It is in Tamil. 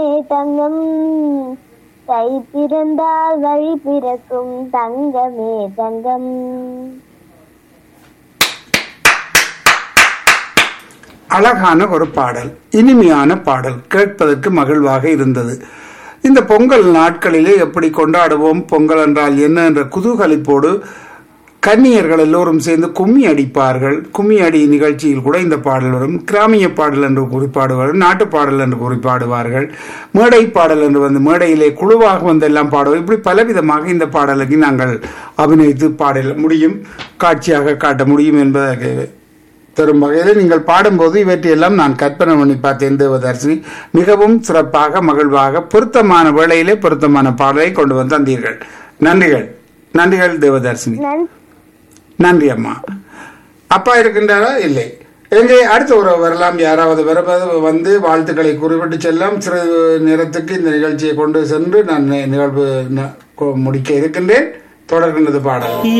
தங்கம் கை பிறந்தால் வழி பிறக்கும் தங்கமே தங்கம் அழகான ஒரு பாடல் இனிமையான பாடல் கேட்பதற்கு மகிழ்வாக இருந்தது இந்த பொங்கல் நாட்களிலே எப்படி கொண்டாடுவோம் பொங்கல் என்றால் என்ன என்ற குதூகலிப்போடு கன்னியர்கள் எல்லோரும் சேர்ந்து கும்மி அடிப்பார்கள் கும்மி அடி நிகழ்ச்சியில் கூட இந்த பாடல் வரும் கிராமிய பாடல் என்று குறிப்பாடுவார்கள் நாட்டு பாடல் என்று குறிப்பாடுவார்கள் மேடை பாடல் என்று வந்து மேடையிலே குழுவாக வந்து எல்லாம் பாடுவோம் இப்படி பலவிதமாக இந்த பாடலுக்கு நாங்கள் அபிநயித்து பாட முடியும் காட்சியாக காட்ட முடியும் என்பதற்கு தரும் வகையில் நீங்கள் பாடும்போது இவற்றையெல்லாம் நான் கற்பனை பண்ணி பார்த்தேன் தேவதர்சினி மிகவும் சிறப்பாக மகிழ்வாக பொருத்தமான வேளையிலே பொருத்தமான பாடலை கொண்டு வந்து தந்தீர்கள் நன்றிகள் நன்றிகள் தேவதர்சினி நன் நன்றி அம்மா அப்பா இருக்கின்றாரா இல்லை எங்கே அடுத்த ஒரு வரலாம் யாராவது வருவது வந்து வாழ்த்துக்களை குறிப்பிட்டு செல்லாம் சிறிது நேரத்துக்கு இந்த நிகழ்ச்சியை கொண்டு சென்று நான் நி- நிகழ்வு ந- கொ- முடிக்க இருக்கின்றேன் தொடர்கின்றது பாடல்